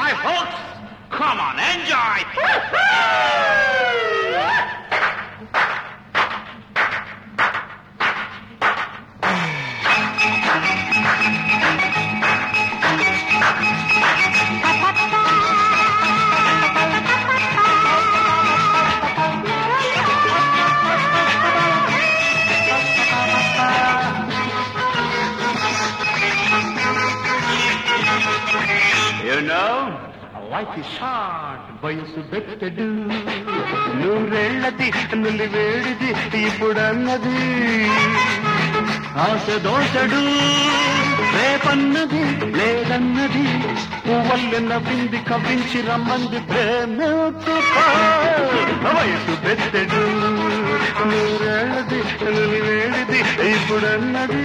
Enjoy, folks. Come on, enjoy. You know, life is short. వయసు బెట్టడు నూరేళ్లది నులివేడిది ఇప్పుడన్నది ఆశ దోషడు రేపన్నది లేదన్నది పువ్వల్లి నవ్వింది కవ్వించి రమ్మంది ప్రేమేసుకో వయసు బెట్టడు నూరేళ్లది నులివేడిది ఇప్పుడన్నది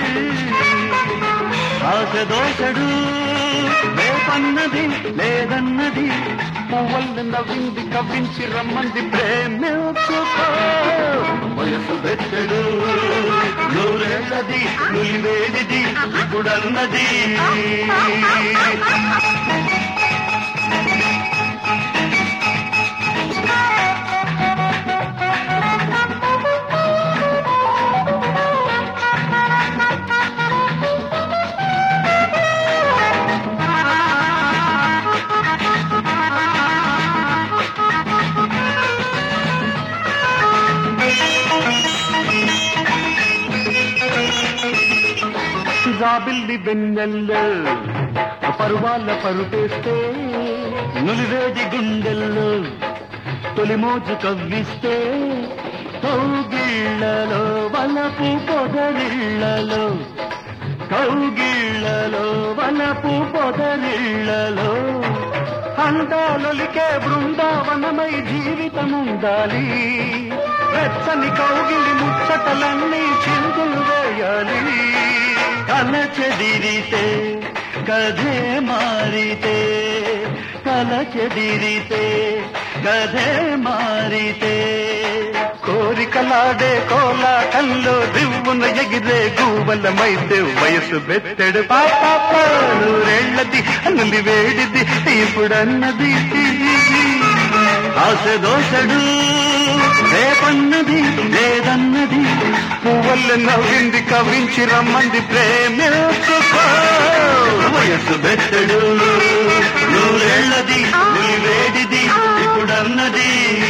ఆశ దోషడు రేపన్నది లేదన్నది పువ్వల్ని నవ్వింది కవ్వించి రమ్మంది ప్రేమేసుకో వయసు బెత్తడు నూరేళ్ళది నులివేడిది ఇప్పుడన్నది జాబిల్లి వెన్నెల్లో పరువాళ్ళ పరుపేస్తే నులివేది గుండెల్లో తొలి మోజు కవ్విస్తే కౌగిళ్లలో వలపు పొదరిళ్లలో కౌగిళ్లలో వలపు పొదరిళ్లలో అందాలొలికే బృందావనమై జీవితముండాలి వెచ్చని కౌగిలి ముచ్చటలన్నీ చిందులు వేయాలి కల చెదిరితే కథే మారితే కల చెదిరితే కథే మారితే కోరికలాడే కోలాటంలో దివ్వున ఎగిరే గూవలమైతే వయసు బెత్తెడు పాప నూరేళ్లది అన్నది వేడిది ఇప్పుడన్నది ఆశ దోషడు రేపన్నది లేదన్నది పువ్వులు నవ్వింది కవించి రమ్మంది ప్రేమేసుకో వయసు బెత్తడు నూరేళ్లది వేడిది ఇప్పుడన్నది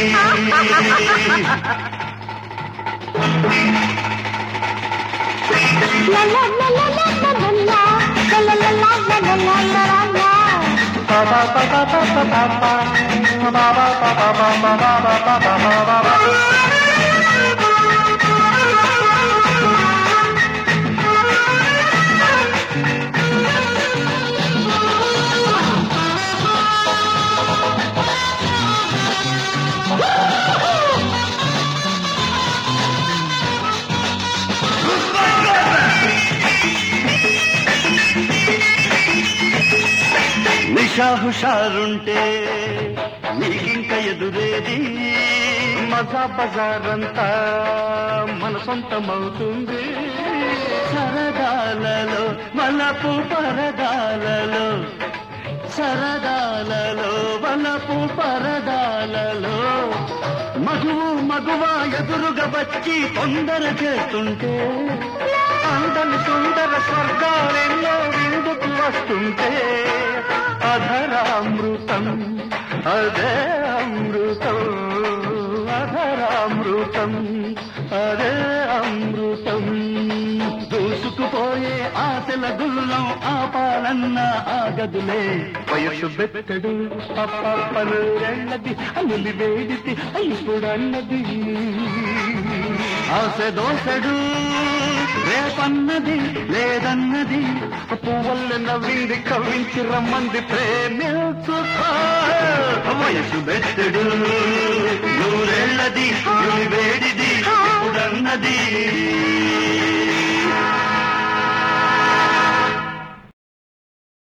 పాపా పాపా పాపా పాపా బాబా పాపా బాబా బాబా పాపా బాబా నిషా హుషారుంటే నీకింక ఎదురేది మజా బజారంతా మన సొంతమవుతుంది సరదాలలో వలపు పరదాలలో సరదాలలో వలపు పరదాలలో మగువు మగువ ఎదురుగా వచ్చి తొందర చేస్తుంటే అందని సుందర స్వర్గాలెన్నో విందుకు వస్తుంటే అధరామృతం అదే అమృతం అధరామృతం అదే అమృతం దూసుకుపోయే ఆశల గుల్లం ఆపాలన్న ఆగదులే వయసు బెత్తడు పప్పను రెండది అల్లి వేడిది ఇప్పుడన్నది ఆశ దోసడు రేపన్నది లేదన్నది పువ్వుల్ని నవ్వింది కవ్వించి రమ్మంది ప్రేమించుకో వయసు బెత్తడు నూరేళ్లది వేడిది ఇప్పుడన్నది